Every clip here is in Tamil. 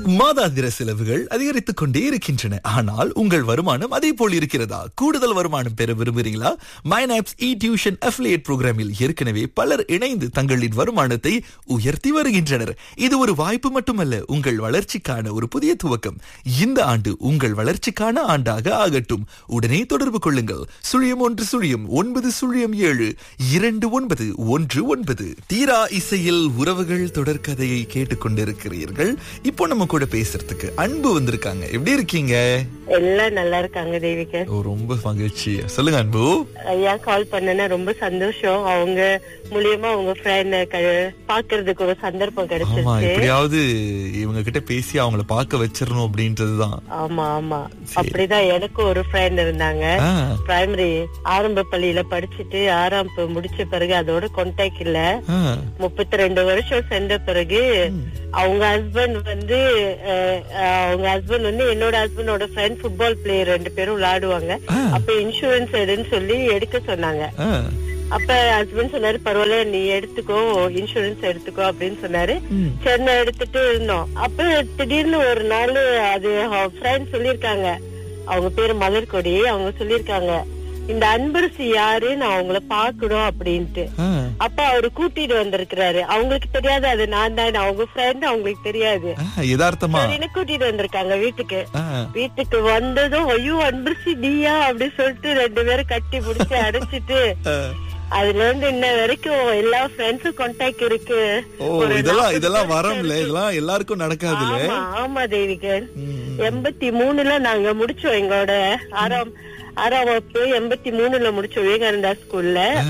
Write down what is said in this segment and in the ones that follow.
மாதாந்திர செலவுகள் அதிகரித்துக் கொண்டே இருக்கின்றன ஆனால் உங்கள் வருமானம் அதே போல் இருக்கிறதா கூடுதல் வருமானம் பெற விரும்புகிறீங்களா மைனாப்ஸ் இ டியூஷன் அஃபிலியேட் புரோகிராமில் ஏற்கனவே பலர் இணைந்து தங்களின் வருமானத்தை உயர்த்தி வருகின்றனர் இது ஒரு வாய்ப்பு மட்டுமல்ல உங்கள் வளர்ச்சிக்கான ஒரு புதிய துவக்கம் இந்த ஆண்டு உங்கள் வளர்ச்சிக்கான ஆண்டாக ஆகட்டும் உடனே தொடர்பு கொள்ளுங்கள் சுழியம் ஒன்று சுழியம் ஒன்பது சுழியம் ஏழு இரண்டு ஒன்பது ஒன்று ஒன்பது தீரா இசையில் உறவுகள் தொடர்கதையை கேட்டுக்கொண்டிருக்கிறீர்கள் இப்போ நம்ம கூட பேசுறதுக்கு அன்பு வந்திருக்காங்க எப்படி இருக்கீங்க எல்லாம் நல்லா இருக்காங்க தேவிகா ஓ ரொம்ப மகிழ்ச்சி சொல்லுங்க அன்பு ஐயா கால் பண்ணனா ரொம்ப சந்தோஷம் அவங்க மூலியமா அவங்க ஃப்ரெண்ட் பாக்குறதுக்கு ஒரு சந்தர்ப்பம் ஆமா கிடைச்சிருச்சு எப்படியாவது இவங்க கிட்ட பேசி அவங்கள பார்க்க வச்சிடணும் அப்படின்றதுதான் ஆமா ஆமா அப்படிதான் எனக்கும் ஒரு ஃப்ரெண்ட் இருந்தாங்க ஆ, பிரைமரி ஆரம்ப பள்ளியில படிச்சுட்டு ஆறாம் ப- முடிச்ச பிறகு அதோட கான்டாக்ட் இல்ல ஆ, முப்பத்தி ரெண்டு வருஷம் சென்ற பிறகு அவங்க ஹஸ்பண்ட் வந்து அஹ், அஹ், அவங்க ஹஸ்பண்ட் வந்து என்னோட ஹஸ்பண்டோட ஃப்ரெண்ட் ஃபுட்பால் பிளேயர் ரெண்டு பேரும் விளையாடுவாங்க ஆ. அப்ப இன்சூரன்ஸ் எடுன்னு சொல்லி எடுக்க சொன்னாங்க ஆ, அப்ப ஹஸ்பண்ட் சொன்னாரு பரவாயில்ல நீ எடுத்துக்கோ இன்சூரன்ஸ் எடுத்துக்கோ அப்படின்னு சொன்னாரு ம். சரி நான் எடுத்துட்டு இருந்தோம் அப்ப திடீர்னு ஒரு நாள் அது ஃப்ரெண்ட் சொல்லிருக்காங்க அவங்க பேரு மலர்கொடி அவங்க சொல்லிருக்காங்க இந்த அன்பரசு யாரு நான் அவங்கள பாக்கணும் அப்படின்ட்டு ஆ. அப்ப அவரு கூட்டிட்டு வந்திருக்கிறாரு அவங்களுக்கு தெரியாது அது நான் தான் அவங்க ஃப்ரெண்ட் அவங்களுக்கு தெரியாது ஆ, யதார்த்தமா சரின்னு கூட்டிட்டு வந்திருக்காங்க வீட்டுக்கு ஆ, வீட்டுக்கு வந்ததும் ஐயோ அன்பரசி நீயா அப்படின்னு சொல்லிட்டு ரெண்டு பேரும் கட்டி பிடிச்சு அடைச்சிட்டு ஆ. அதுல இருந்து இன்ன வரைக்கும் எல்லா ஃப்ரெண்ட்ஸும் கான்டாக்ட் இருக்கு ஓ ஒரு இதெல்லாம் 40 இதெல்லாம் வருஷம் வரம்ல இருக்கு. இதெல்லாம் எல்லாருக்கும் நடக்காதுல்ல ஆமா ஆமா தேவிகன் ம். எண்பத்தி மூணுல நாங்க முடிச்சோம் எங்களோட ஆறாம் ஆறாம் வகுப்பு எண்பத்தி மூணுல முடிச்சோம் விவேகானந்தா ஸ்கூல்ல ஆ.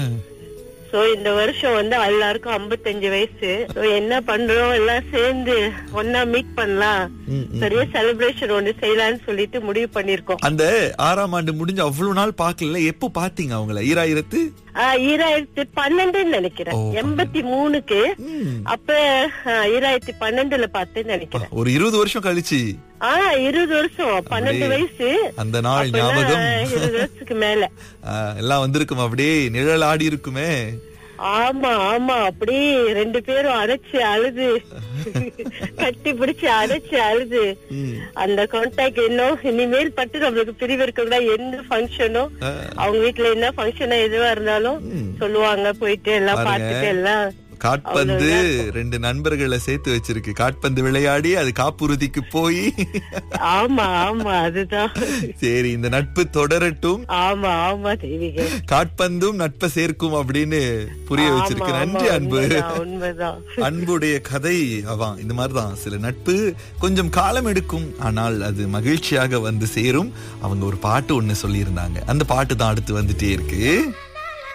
சோ இந்த வருஷம் வந்து எல்லாருக்கும் 55 வயசு சோ என்ன பண்றோம் எல்லாம் சேர்ந்து ஒன்னா மீட் பண்ணலாம் ம், ம். சரியா செலிப்ரேஷன் ஒண்ணு செய்யலாம்னு சொல்லிட்டு முடிவு பண்ணிருக்கோம் அந்த ஆறாம் ஆண்டு முடிஞ்சு அவ்வளவு நாள் பாக்கல எப்போ பாத்தீங்க அவங்கள ஈராயிரத்து ஆஹ் ஈராயிரத்தி பன்னெண்டுன்னு நினைக்கிறேன் ஓ, எண்பத்தி மூணுக்கு ம். அப்ப ஆஹ், ஈராயிரத்தி பன்னெண்டுல பார்த்தேன்னு நினைக்கிறேன் ஒரு இருபது வருஷம் கழிச்சு ஆஹ் இருபது வருஷம் பன்னெண்டு அப்படியே வயசு அந்த நாள் அப்பெல்லாம் ஞாபகம் இருபது வருஷத்துக்கு மேல ஆ, எல்லாம் வந்திருக்கும் அப்படியே நிழல் ஆடி இருக்குமே ஆமா ஆமா அப்படி ரெண்டு பேரும் அடைச்சு அழுது கட்டி பிடிச்சு அடைச்சு அழுது ம். அந்த கான்டாக்ட் இன்னும் இனிமேல் பட்டு நம்மளுக்கு பிரிவு இருக்கக்கூடா என்ன ஃபங்க்ஷனோ ஆ. அவங்க வீட்டுல என்ன ஃபங்க்ஷனோ எதுவா இருந்தாலும் சொல்லுவாங்க போயிட்டு எல்லாம் பாருங்க. பார்த்துட்டு எல்லாம் காட்பந்து ரெண்டு நண்பர்களை சேர்த்து வச்சிருக்கு காட்பந்து விளையாடி அது காப்புறுதிக்கு போய் ஆமா ஆமா அதுதான் சரி இந்த நட்பு தொடரட்டும் ஆமா ஆமா தெய்வீக காட்பந்தும் நட்பை சேர்க்கும் அப்படின்னு புரிய வச்சிருக்கு ஆமா, நன்றி ஆமா, அன்பு உண்மைதான், உண்மைதான் அன்புடைய கதை அதான் இந்த மாதிரிதான் சில நட்பு கொஞ்சம் காலம் எடுக்கும் ஆனால் அது மகிழ்ச்சியாக வந்து சேரும் அவங்க ஒரு பாட்டு ஒண்ணு சொல்லியிருந்தாங்க அந்த பாட்டு தான் அடுத்து வந்துட்டே இருக்கு